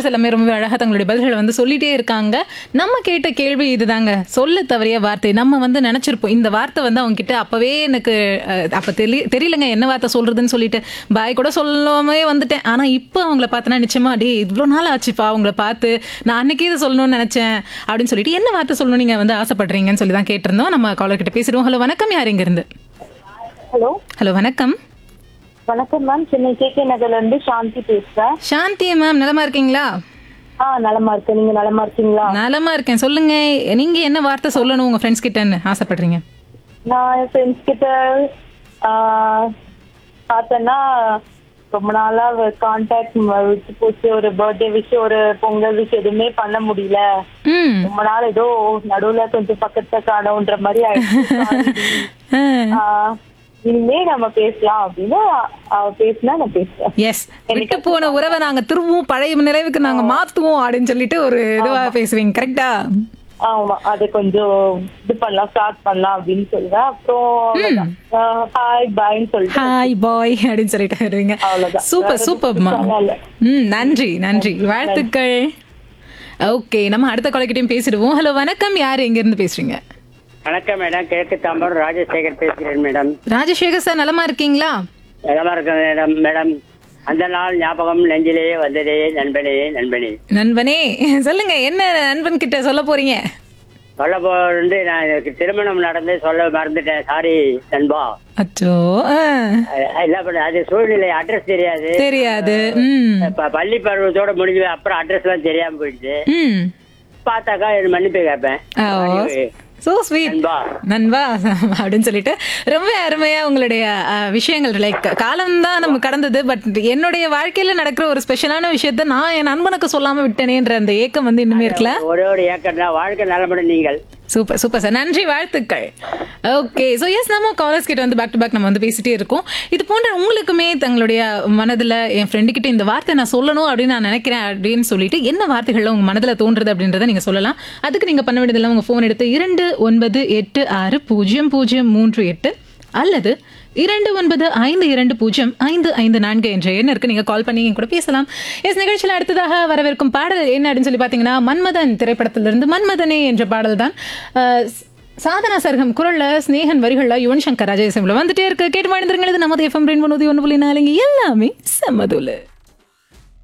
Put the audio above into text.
Callers எல்லாமே ரொம்ப அழகாக தங்களுடைய பதில்களை வந்து சொல்லிட்டே இருக்காங்க நம்ம கேட்ட கேள்வி இதுதாங்க சொல்ல தவறிய வார்த்தை நம்ம வந்து நினைச்சிருப்போம் இந்த வார்த்தை வந்து அவங்க கிட்ட அப்பவே எனக்கு அஹ், அப்ப தெரி தெரியலங்க என்ன வார்த்தை சொல்றதுன்னு சொல்லிட்டு பாய் கூட சொல்லாமே வந்துட்டேன் ஆனா இப்போ அவங்கள பார்த்தனா நிச்சயமா டே இவ்வளோ நாள் ஆச்சுப்பா அவங்கள பார்த்து நான் அன்னைக்கே இதை சொல்லணும்னு நினைச்சேன் அப்படின்னு சொல்லிட்டு என்ன வார்த்தை சொல்லணும் நீங்க வந்து ஆசைப்படுறீங்கன்னு சொல்லி தான் கேட்டிருந்தோம் நம்ம காலர் கிட்ட பேசிடுவோம் ஹலோ வணக்கம் யார் இங்க இருந்து ஹலோ ஹலோ வணக்கம் வணக்கம் மேம் சென்னை கே கே நகர்ல இருந்து சாந்தி பேசுறேன் சாந்தி மேம் நலமா இருக்கீங்களா ஆ நலமா இருக்கேன் நீங்க நலமா இருக்கீங்களா நலமா இருக்கேன் சொல்லுங்க நீங்க என்ன வார்த்தை சொல்லணும் உங்க ஃப்ரெண்ட்ஸ் கிட்டன்னு ஆசைப்படுறீங்க நான் என் ஃப்ரெண்ட்ஸ் கிட்ட ஆ, பார்த்தேன்னா ரொம்ப நாளா கான்டாக்ட் விட்டு போச்சு ஒரு பர்த்டே விஷயம் ஒரு பொங்கல் விஷயம் எதுவுமே பண்ண முடியல ம் ரொம்ப நாள் ஏதோ நடுவுல கொஞ்சம் பக்கத்துல காணோன்ற மாதிரி ஆயிடுச்சு ஆ. ஆ, இனிமே நம்ம பேசலாம் அப்படின்னு அவ பேசினா நான் பேசுறேன் எஸ் விட்டு போன உறவை நாங்க திரும்பவும் பழைய நினைவுக்கு நாங்க மாத்துவோம் அப்படின்னு சொல்லிட்டு ஒரு இதுவா பேசுவீங்க கரெக்டா ஆமா அது கொஞ்சம் இது பண்ணலாம் ஸ்டார்ட் பண்ணலாம் அப்படின்னு சொல்லுவேன் அப்புறம் ஹாய் பாய்ன்னு சொல்லிட்டு ஹாய் பாய் அப்படின்னு சொல்லிட்டு வருவீங்க அவ்வளவுதான். சூப்பர் வேற சூப்பர்மா எதுவும் இல்ல. ம் நன்றி நன்றி வாழ்த்துக்கள் ஓகே நம்ம அடுத்த கொலைக்கிட்டையும் பேசிடுவோம் ஹலோ வணக்கம் யார் எங்க இருந்து பேசுறீங்க வணக்கம் மேடம் கிழக்கு தாம்பரம் ராஜசேகர் பேசுகிறேன் மேடம் ராஜசேகர் சார் நலமா இருக்கீங்களா நலமா இருக்கேன் மேடம் மேடம் அந்த நாள் ஞாபகம் நெஞ்சிலே வந்ததே நண்பனே நண்பனே நண்பனே சொல்லுங்க என்ன நண்பன் கிட்ட சொல்ல போறீங்க சொல்ல போறது நான் எனக்கு திருமணம் நடந்து சொல்ல மறந்துட்டேன் சாரி நண்பா அச்சோ ஆ, அஹ் இல்ல பண்ண அது சூழ்நிலை அட்ரஸ் தெரியாது தெரியாது ம் இப்ப பள்ளி பருவத்தோட முடிஞ்சு அப்புறம் அட்ரஸ் எல்லாம் தெரியாம போயிடுச்சு ம் பார்த்தாக்கா எனக்கு மன்னிப்பு கேட்பேன் சோ ஸ்வீட் நண்பா நண்பா அப்படின்னு சொல்லிட்டு ரொம்ப அருமையா உங்களுடைய அஹ், விஷயங்கள் லைக் காலம் தான் நம்ம கடந்தது பட் என்னுடைய வாழ்க்கையில நடக்கிற ஒரு ஸ்பெஷலான விஷயத்த நான் என் நண்பனுக்கு சொல்லாம விட்டேனேன்ற அந்த ஏக்கம் வந்து இன்னுமே இருக்கல ஒரே ஒரு ஏக்கர் தான் வாழ்க்கை நலமுடன் நீங்கள் சூப்பர் சூப்பர் சார் நன்றி வாழ்த்துக்கள் ஓகே ஸோ எஸ் நம்ம காலர்ஸ் கிட்ட வந்து பேக் டு பேக் நம்ம வந்து பேசிட்டே இருக்கோம் இது போன்ற உங்களுக்குமே தங்களுடைய மனதில் என் ஃப்ரெண்டு கிட்ட இந்த வார்த்தை நான் சொல்லணும் அப்படின்னு நான் நினைக்கிறேன் அப்படின்னு சொல்லிட்டு என்ன வார்த்தைகள் உங்க மனதில் தோன்றுறது அப்படின்றத நீங்க சொல்லலாம் அதுக்கு நீங்க பண்ண வேண்டியதெல்லாம் உங்க ஃபோன் எடுத்து இரண்டு ஒன்பது எட்டு ஆறு பூஜ்ஜியம் பூஜ்ஜியம் மூன்று எட்டு அல்லது இரண்டு ஒன்பது ஐந்து இரண்டு பூஜ்ஜியம் ஐந்து ஐந்து நான்கு என்ற எண்ணிற்கு நீங்க கால் பண்ணி என் கூட பேசலாம் எஸ் நிகழ்ச்சியில் அடுத்ததாக வரவிருக்கும் பாடல் என்ன அப்படின்னு சொல்லி பார்த்தீங்கன்னா மன்மதன் திரைப்படத்திலிருந்து மன்மதனே என்ற பாடல் தான் அஹ், சாதனா சர்கம் குரல்ல ஸ்னேகன் வரிகள்ல யுவன் சங்கர் ராஜேசம்ல வந்துட்டே இருக்கு கேட்டு வாழ்ந்துருங்க இது நமது எஃப்எம் ரெண்டு ஒன்று புள்ளி நாலுங்க எல்லாமே சம்மதுல